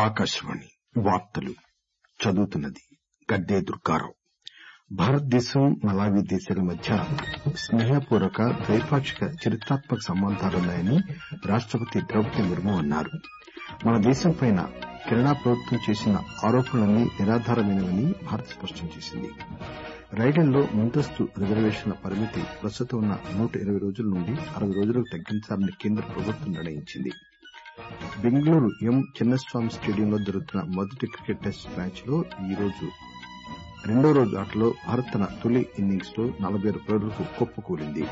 ఆకాశవాణి వార్తలు చదువుతున్నది గడ్డే దుర్గారావు భారతదేశం మలావి దేశాల మధ్య స్నేహపూర్వక ద్వైపాక్షిక చరిత్రాత్మక సంబంధాలున్నాయని రాష్టపతి ద్రౌపది ముర్ము అన్నారు మన దేశంపై కెనడా ప్రభుత్వం చేసిన ఆరోపణలన్నీ నిరాధారమైనవని భారత్ స్పష్టం చేసింది రైళ్లల్లో ముందస్తు రిజర్వేషన్ల పరిమితి ప్రస్తుతం ఉన్న నూట ఇరవై రోజుల నుండి అరవై రోజులకు తగ్గించాలని కేంద్ర ప్రభుత్వం నిర్ణయించింది బెంగళూరు ఎం చిన్నస్వామి స్టేడియంలో జరుగుతున్న మొదటి క్రికెట్ టెస్ట్ మ్యాచ్ లో ఈరోజు రెండో రోజు ఆటలో భారత్ తన తొలి ఇన్నింగ్స్ లో నలబై ఆరు పరుగులకు కుప్పకూలింది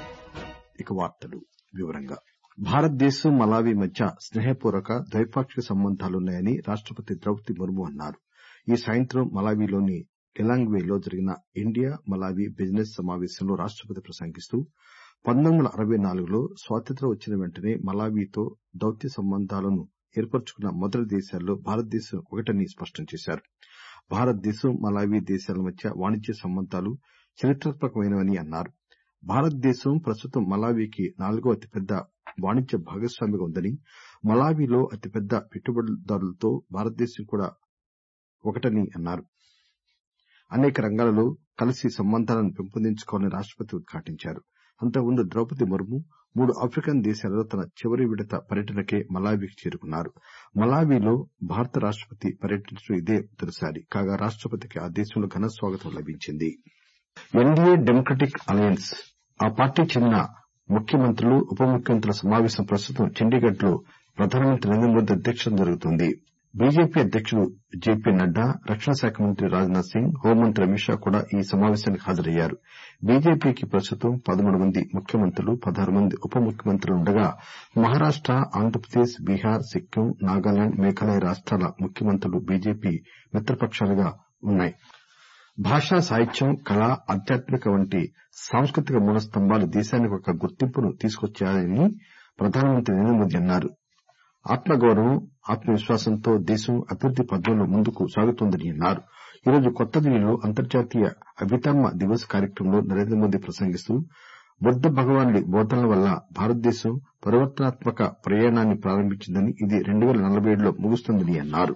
భారతదేశం మలావి మధ్య స్నేహపూర్వక ద్వైపాక్షిక సంబంధాలున్నాయని రాష్టపతి ద్రౌపది ముర్ము అన్నారు ఈ సాయంత్రం మలావిలోని లిలాంగ్వే లో జరిగిన ఇండియా మలావి బిజినెస్ సమావేశంలో రాష్టపతి ప్రసంగిస్తూ పంతొమ్మిది వందల అరవై నాలుగులో స్వాతంత్ర్యం వచ్చిన వెంటనే మలావితో దౌత్య సంబంధాలను ఏర్పరచుకున్న మొదటి దేశాల్లో భారతదేశం ఒకటని స్పష్టం చేశారు భారతదేశం మలావి దేశాల మధ్య వాణిజ్య సంబంధాలు చరిత్రాత్మకమైనవని అన్నారు భారతదేశం ప్రస్తుతం మలావికి నాలుగవ అతిపెద్ద వాణిజ్య భాగస్వామిగా ఉందని మలావిలో అతిపెద్ద పెట్టుబడిదారులతో భారతదేశం కూడా ఒకటని అన్నారు అనేక రంగాలలో కలిసి సంబంధాలను పెంపొందించుకోవాలని రాష్టపతి ఉద్ఘాటించారు అంతకుముందు ద్రౌపది ముర్ము మూడు ఆఫ్రికన్ దేశాలలో తన చివరి విడత పర్యటనకై మలావికి చేరుకున్నారు మలావిలో భారత రాష్టపతి పర్యటించడం ఇదే తొలిసారి కాగా రాష్టపతికి ఆ దేశంలో ఘన స్వాగతం లభించింది ఎన్డీఏ డెమోక్రటిక్ అలయన్స్ ఆ పార్టీకి చెందిన ముఖ్యమంత్రులు ఉప ముఖ్యమంత్రుల సమావేశం ప్రస్తుతం చండీగఢ్ లో ప్రధానమంత్రి నరేంద్ర మోదీ అధ్యక్షతన జరుగుతోంది బీజేపీ అధ్యకుడు జేపీ నడ్డా రక్షణ శాఖ మంత్రి రాజ్ నాథ్ సింగ్ హోంమంత్రి అమిత్ షా కూడా ఈ సమావేశానికి హాజరయ్యారు బీజేపీకి ప్రస్తుతం పదమూడు మంది ముఖ్యమంత్రులు పదహారు మంది ఉప ముఖ్యమంత్రులుండగా మహారాష్ట ఆంధ్రప్రదేశ్ బీహార్ సిక్కిం నాగాలాండ్ మేఘాలయ రాష్టాల ముఖ్యమంత్రులు బీజేపీ మిత్రపకాలుగా ఉన్నాయి భాష సాహిత్యం కళ ఆధ్యాత్మిక వంటి సాంస్కృతిక మూల స్తంభాలు దేశానికి ఒక గుర్తింపును తీసుకొచ్చాయని ప్రధానమంత్రి నరేంద్ర మోదీ అన్నారు ఆత్మగౌరవం ఆత్మవిశ్వాసంతో దేశం అభివృద్ది పథంలో ముందుకు సాగుతోందని అన్నారు ఈరోజు కొత్తదిల్లీలో అంతర్జాతీయ అభిధమ్మ దివస్ కార్యక్రమంలో నరేంద్ర మోదీ ప్రసంగిస్తూ బుద్ద భగవానుడి బోధనల వల్ల భారతదేశం పరివర్తనాత్మక ప్రయాణాన్ని ప్రారంభించిందని ఇది రెండు పేల నలబై ఏడులో ముగుస్తుందని అన్నారు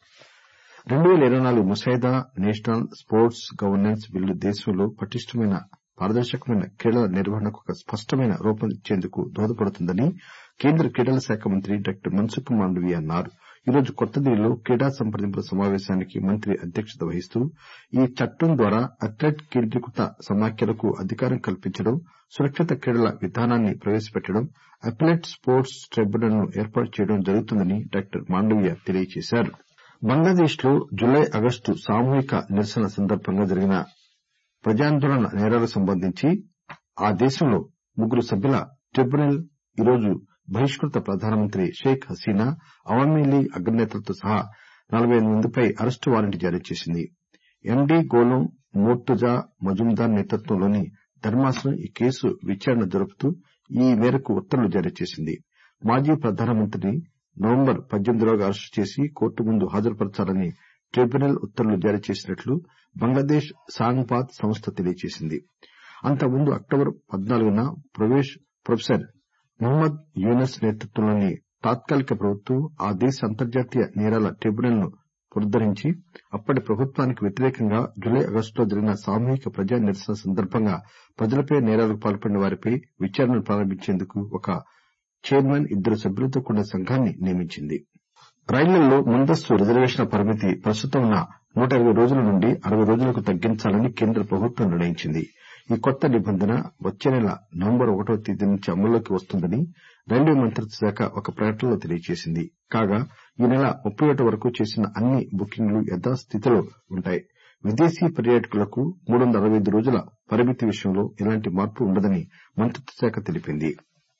రెండు పేల ఇరవై నాలుగు ముసాయిదా నేషనల్ స్పోర్ట్స్ గవర్నెన్స్ బిల్లు దేశంలో పటిష్టమైన పారదర్శకమైన క్రీడల నిర్వహణకు ఒక స్పష్టమైన రూపం ఇచ్చేందుకు దోహదపడుతుందని కేంద్ర క్రీడల శాఖ మంత్రి డాక్టర్ మన్సుఖ్ మాండవీయ అన్నారు ఈరోజు కొత్తదిల్లీలో క్రీడా సంప్రదింపుల సమావేశానికి మంత్రి అధ్యక్షత వహిస్తూ ఈ చట్టం ద్వారా అథ్లెట్ కేంద్రీకృత సమాఖ్యలకు అధికారం కల్పించడం సురక్షిత క్రీడల విధానాన్ని ప్రవేశపెట్టడం అథ్లెట్ స్పోర్ట్స్ ట్రైబ్యునల్ ను ఏర్పాటు చేయడం జరుగుతుందని డాక్టర్ మాండవీయ తెలియజేశారు బంగ్లాదేశ్ లో జులై ఆగస్టు సామూహిక నిరసనల సందర్భంగా జరిగిన ప్రజాందోళన నేరాలకు సంబంధించి ఆ దేశంలో ముగ్గురు సభ్యుల ట్రిబ్యునల్ ఈరోజు బహిష్కృత ప్రధానమంత్రి షేక్ హసీనా అవామీ లీగ్ అగ్రనేతలతో సహా నలబై ఎనిమిది మందిపై అరెస్టు వారెంట్ జారీ చేసింది ఎండీ గోలం మోర్తుజా మజుందార్ నేతృత్వంలోని ధర్మాసనం ఈ కేసు విచారణ జరుపుతూ ఈ మేరకు ఉత్తర్వులు జారీ చేసింది మాజీ ప్రధానమంత్రిని నవంబర్ పద్దెనిమిదిలోగా అరెస్టు చేసి కోర్టు ముందు హాజరుపరచాలని ట్రిబ్యునల్ ఉత్తర్వులు జారీ చేసినట్లు బంగ్లాదేశ్ సాంగ్ బాద్ సంస్థ తెలియజేసింది అంతకుముందు అక్టోబర్ పద్నాలుగున ప్రొఫెసర్ మహ్మద్ యూనస్ నేతృత్వంలోని తాత్కాలిక ప్రభుత్వం ఆ దేశ అంతర్జాతీయ నేరాల ట్రిబ్యునల్ ను పునరుద్దరించి అప్పటి ప్రభుత్వానికి వ్యతిరేకంగా జులై ఆగస్టులో జరిగిన సామూహిక ప్రజా నిరసన సందర్భంగా ప్రజలపై నేరాలకు పాల్పడిన వారిపై విచారణను ప్రారంభించేందుకు ఒక చైర్మన్ ఇద్దరు సభ్యులతో కూడిన సంఘాన్ని నియమించింది రైళ్లల్లో ముందస్తు రిజర్వేషన్ల పరిమితి ప్రస్తుతం ఉన్న నూట ఇరవై రోజుల నుండి అరవై రోజులకు తగ్గించాలని కేంద్ర ప్రభుత్వం నిర్ణయించింది ఈ కొత్త నిబంధన వచ్చే నెల నవంబర్ ఒకటో తేదీ నుంచి అమల్లోకి వస్తుందని రైల్వే మంత్రిత్వ శాఖ ఒక ప్రకటనలో తెలియజేసింది కాగా ఈ నెల ముప్పై ఒకటి వరకు చేసిన అన్ని బుకింగ్లు యథాస్థితిలో ఉంటాయి విదేశీ పర్యాటకులకు మూడు వందల అరవై ఐదు రోజుల పరిమితి విషయంలో ఎలాంటి మార్పు ఉండదని మంత్రిత్వ శాఖ తెలిపింది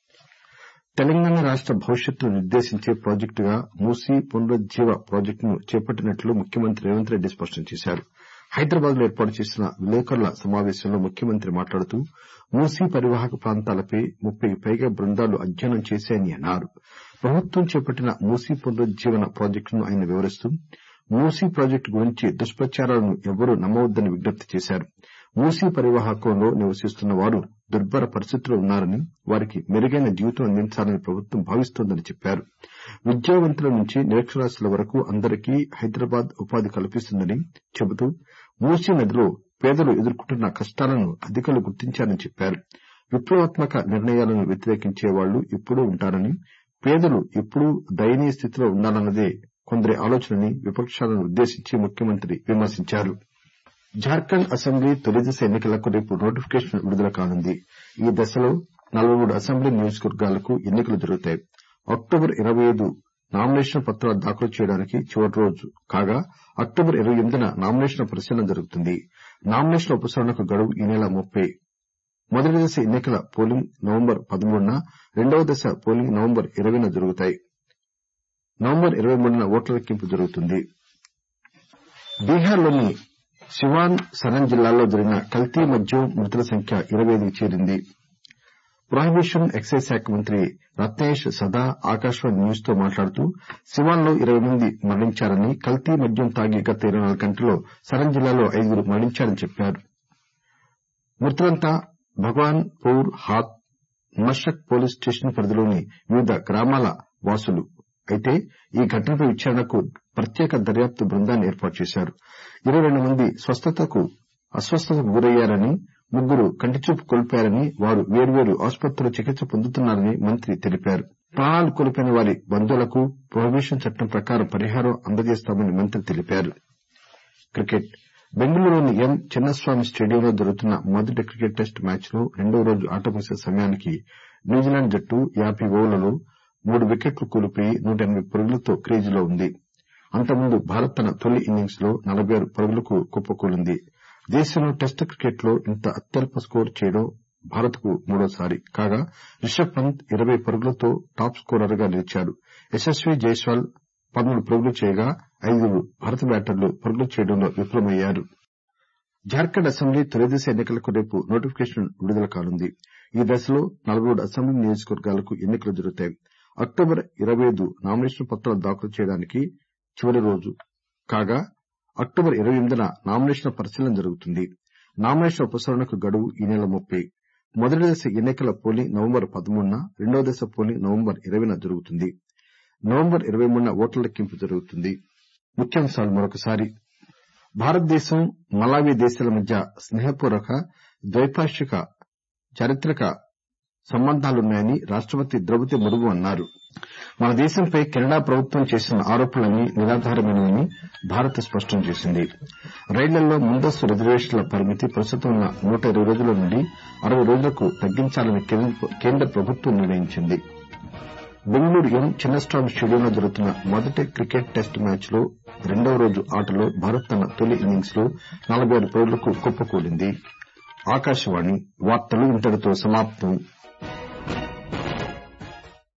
తెలంగాణ రాష్ట భవిష్యత్తును నిర్దేశించే ప్రాజెక్టుగా మూసీ పునరుజ్జీవ ప్రాజెక్టును చేపట్టినట్లు ముఖ్యమంత్రి రేవంత్ రెడ్డి స్పష్టం చేశారు హైదరాబాద్ లో ఏర్పాటు చేసిన విలేకరుల సమావేశంలో ముఖ్యమంత్రి మాట్లాడుతూ మూసీ పరివాహక ప్రాంతాలపై ముప్పైకి పైగా బృందాలు అధ్యయనం చేశాయని అన్నారు ప్రభుత్వం చేపట్టిన మూసీ పునరుజ్జీవన ప్రాజెక్టును ఆయన వివరిస్తూ మూసీ ప్రాజెక్టు గురించి దుష్పచారాలను ఎవ్వరూ నమ్మవద్దని విజ్ఞప్తి చేశారు మూసీ పరీవాహకంలో నివసిస్తున్న వారు దుర్భర పరిస్థితుల్లో ఉన్నారని వారికి మెరుగైన జీవితం అందించాలని ప్రభుత్వం భావిస్తోందని చెప్పారు విద్యావంతుల నుంచి నిరక్షరాస్యుల వరకు అందరికీ హైదరాబాద్ ఉపాధి కల్పిస్తుందని చెబుతూ మూసీ నదిలో పేదలు ఎదుర్కొంటున్న కష్టాలను అధికారులు గుర్తించారని చెప్పారు విప్లవాత్మక నిర్ణయాలను వ్యతిరేకించే వాళ్లు ఎప్పుడూ ఉంటారని పేదలు ఎప్పుడూ దయనీయ స్థితిలో ఉండాలన్నదే కొందరి ఆలోచనని విపక్షాలను ఉద్దేశించి ముఖ్యమంత్రి విమర్శించారు జార్ఖండ్ అసెంబ్లీ తొలిదశ ఎన్నికలకు రేపు నోటిఫికేషన్ విడుదల కానుంది ఈ దశలో నలబై మూడు అసెంబ్లీ నియోజకవర్గాలకు ఎన్నికలు జరుగుతాయి అక్టోబర్ ఇరవై ఐదు నామినేషన్ పత్రాలు దాఖలు చేయడానికి చివరి రోజు కాగా అక్టోబర్ ఇరవై ఎనిమిదిన నామినేషన్ల పరిశీలన జరుగుతుంది నామినేషన్ల ఉపసంహరణకు గడువు ఈ నెల ముప్పై మొదటి దశ ఎన్నికల పోలింగ్ నవంబర్ పదమూడున రెండవ దశ పోలింగ్ నవంబర్ ఇరవైన జరుగుతాయి నవంబర్ ఇరవై మూడున ఓట్ల లెక్కింపు జరుగుతుంది బీహార్లోని సివాన్ సరన్ జిల్లాల్లో జరిగిన కల్తీ మద్యం మృతుల సంఖ్య ఇరవై ఐదుకు చేరింది ప్రొహిబిషన్ ఎక్సైజ్ శాఖ మంత్రి రత్నేష్ సదా ఆకాశవాణి న్యూస్ తో మాట్లాడుతూ సివాన్ లో ఇరవై మంది మరణించారని కల్తీ మద్యం తాగి గత ఇరవై నాలుగు గంటల్లో సరన్ జిల్లాలో ఐదుగురు మరణించారని చెప్పారు మృతులంతా భగ్వాన్ పూర్ హాత్ మషక్ పోలీస్ స్టేషన్ పరిధిలోని వివిధ గ్రామాల వాసులు అయితే ఈ ఘటనపై విచారణకు ప్రత్యేక దర్యాప్తు బృందాన్ని ఏర్పాటు చేశారు ఇరవై రెండు మంది అస్వస్థతకు గురయ్యారని ముగ్గురు కంటిచూపు కోల్పోయారని వారు వేర్వేరు ఆసుపత్రుల్లో చికిత్స పొందుతున్నారని మంత్రి తెలిపారు ప్రాణాలు కోల్పోయిన వారి బంధువులకు ప్రొహిబిషన్ చట్టం ప్రకారం పరిహారం అందజేస్తామని మంత్రి తెలిపారు బెంగళూరులోని ఎం చిన్నస్వామి స్టేడియంలో జరుగుతున్న మొదటి క్రికెట్ టెస్టు మ్యాచ్లో రెండో రోజు ఆట ముగిసే సమయానికి న్యూజిలాండ్ జట్టు యాబై ఓవర్లలో మూడు వికెట్లు కోల్పోయి నూట ఎనబై పరుగులతో క్రీజులో ఉంది అంతకుముందు భారత్ తన తొలి ఇన్నింగ్స్ లో నలబై ఆరు పరుగులకు కుప్పకూలింది దేశంలో టెస్టు క్రికెట్ లో ఇంత అత్యల్ప స్కోరు చేయడం భారత్ కు మూడోసారి కాగా రిషబ్ పంత్ ఇరవై పరుగులతో టాప్ స్కోరర్ గా నిలిచాడు యశస్వీ జైస్వాల్ పదమూడు పరుగులు చేయగా ఐదుగురు భారత బ్యాటర్లు పరుగులు చేయడంలో విఫలమయ్యారు జార్ఖండ్ అసెంబ్లీ తొలిదశ ఎన్నికలకు రేపు నోటిఫికేషన్ విడుదల కానుంది ఈ దశలో నలబై మూడు అసెంబ్లీ నియోజకవర్గాలకు ఎన్నికలు జరుగుతాయి అక్టోబర్ ఇరవై ఐదు నామినేషన్ పత్రాలు దాఖలు చేయడానికి చివరి రోజు కాగా అక్టోబర్ ఇరవై ఎనిమిదిన నామినేషన్ల పరిశీలన జరుగుతుంది నామినేషన్ల ఉపసంహరణకు గడువు ఈ నెల ముప్పై మొదటి దశ ఎన్నికల పోలింగ్ నవంబర్ పదమూడున రెండవ దశ పోలింగ్ నవంబర్ ఇరవైన జరుగుతుంది నవంబర్ ఇరవై మూడున ఓట్ల లెక్కింపు జరుగుతుంది భారతదేశం మలావి దేశాల మధ్య స్నేహపూర్వక ద్వైపాక్షిక చారిత్రక సంబంధాలున్నాయని రాష్టపతి ద్రౌపది ముర్ము అన్నారు మన దేశంపై కెనడా ప్రభుత్వం చేసిన ఆరోపణలన్నీ నిరాధారమైనవని భారత్ స్పష్టం చేసింది రైళ్లలో ముందస్తు రిజర్వేషన్ల పరిమితి ప్రస్తుతం ఉన్న నూట ఇరవై రోజుల నుండి అరవై రోజులకు తగ్గించాలని కేంద్ర ప్రభుత్వం నిర్ణయించింది బెంగళూరు ఎం చిన్నస్వామి స్టేడియంలో జరుగుతున్న మొదటి క్రికెట్ టెస్టు మ్యాచ్ లో రెండవ రోజు ఆటలో భారత్ తన తొలి ఇన్నింగ్స్ లో నలబై ఆరు పరుగులకు కుప్పకూలింది